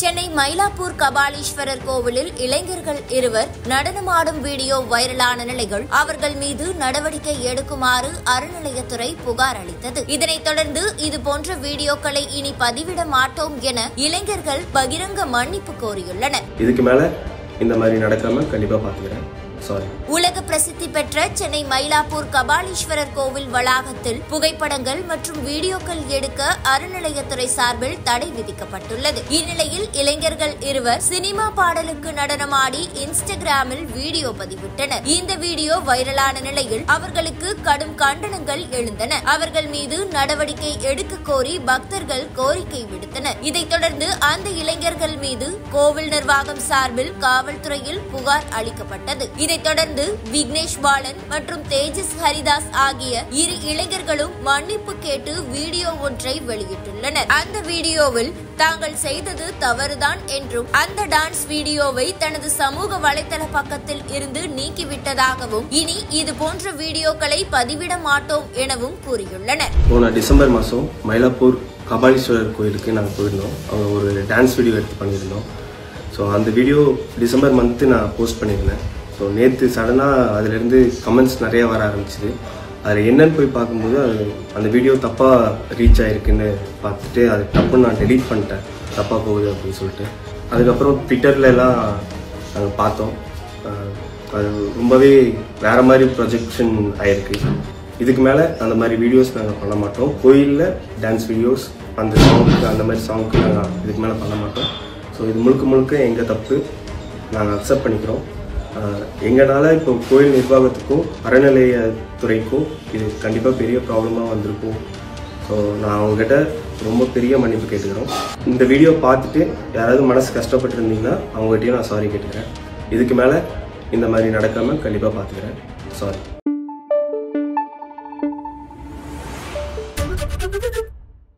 சென்னை மயிலாப்பூர் கபாலீஸ்வரர் கோவிலில் இளைஞர்கள் இருவர் நடனமாடும் வீடியோ வைரலான நிலையில் அவர்கள் மீது நடவடிக்கை எடுக்குமாறு அறநிலையத்துறை புகார் அளித்தது இதனைத் தொடர்ந்து இதுபோன்ற வீடியோக்களை இனி பதிவிட மாட்டோம் என இளைஞர்கள் பகிரங்க மன்னிப்பு கோரியுள்ளனர் இதுக்கு மேலே இந்த மாதிரி நடக்காம கண்டிப்பாக பார்த்துக்கிறேன் சாரி உலக பிரசித்தி பெற்ற சென்னை மயிலாப்பூர் கபாலீஸ்வரர் கோவில் வளாகத்தில் புகைப்படங்கள் மற்றும் வீடியோக்கள் எடுக்க அறநிலையத்துறை சார்பில் தடை விதிக்கப்பட்டுள்ளது இந்நிலையில் இளைஞர்கள் இருவர் சினிமா பாடலுக்கு நடனமாடி இன்ஸ்டாகிராமில் வீடியோ பதிவிட்டனர் இந்த வீடியோ வைரலான நிலையில் அவர்களுக்கு கடும் கண்டனங்கள் எழுந்தன அவர்கள் மீது நடவடிக்கை எடுக்க கோரி பக்தர்கள் கோரிக்கை விடுத்தனர் இதைத் தொடர்ந்து அந்த இளைஞர்கள் மீது கோவில் நிர்வாகம் சார்பில் காவல்துறையில் புகார் அளிக்கப்பட்டது இதைத் தொடர்ந்து விக்னேஷ் பாலன் மற்றும் தேஜஸ் ஹரிதாஸ் ஆகிய இரு இளைஞர்களும் மன்னிப்பு கேட்டு வீடியோ ஒன்றை வெளியிட்டுள்ளனர் அந்த வீடியோவில் தாங்கள் செய்தது தவறுதான் என்றும் அந்த டான்ஸ் வீடியோவை தனது சமூக வலைதள பக்கத்தில் இருந்து நீக்கிவிட்டதாகவும் இனி இது போன்ற வீடியோக்களை பதிவிட மாட்டோம் எனவும் கூறியுள்ளனர் போன டிசம்பர் மாதம் மயிலாப்பூர் கபாலீஸ்வரர் கோயிலுக்கு நாங்கள் போயிருந்தோம் அவங்க ஒரு டான்ஸ் வீடியோ எடுத்து பண்ணியிருந்தோம் ஸோ அந்த வீடியோ டிசம்பர் மந்த்து நான் போஸ்ட் பண்ணியிருந்தேன் ஸோ நேற்று சடனாக அதிலேருந்து கமெண்ட்ஸ் நிறைய வர ஆரம்பிச்சுது அதில் என்னன்னு போய் பார்க்கும்போது அது அந்த வீடியோ தப்பாக ரீச் ஆகிருக்குன்னு பார்த்துட்டு அது தப்புன்னு நான் டெலீட் பண்ணிட்டேன் தப்பாக போகுது அப்படின்னு சொல்லிட்டு அதுக்கப்புறம் ட்விட்டர்ல எல்லாம் நாங்கள் பார்த்தோம் அஹ் அது ரொம்பவே வேறு மாதிரி ப்ரொஜெக்ஷன் ஆயிருக்கு இதுக்கு மேலே அந்த மாதிரி வீடியோஸ் நாங்கள் பண்ண மாட்டோம் கோயிலில் டான்ஸ் வீடியோஸ் அந்த சாங்க்கு அந்த மாதிரி சாங்க்கு நாங்கள் இதுக்கு மேலே பண்ண மாட்டோம் ஸோ இது முழுக்க முழுக்க எங்கள் தப்பு நாங்கள் அக்செப்ட் பண்ணிக்கிறோம் எங்களால் இப்போ கோயில் நிர்வாகத்துக்கும் அறநிலையத்துறைக்கும் இது கண்டிப்பாக பெரிய ப்ராப்ளமாக வந்திருக்கும் ஸோ நான் அவங்ககிட்ட ரொம்ப பெரிய மன்னிப்பு கேட்டுக்கிறோம் இந்த வீடியோ பார்த்துட்டு யாராவது மனசு கஷ்டப்பட்டிருந்தீங்கன்னா அவங்ககிட்டயும் நான் சாரி கேட்டுக்கிறேன் இதுக்கு மேலே இந்த மாதிரி நடக்காமல் கண்டிப்பாக பார்த்துக்கிறேன் சாரி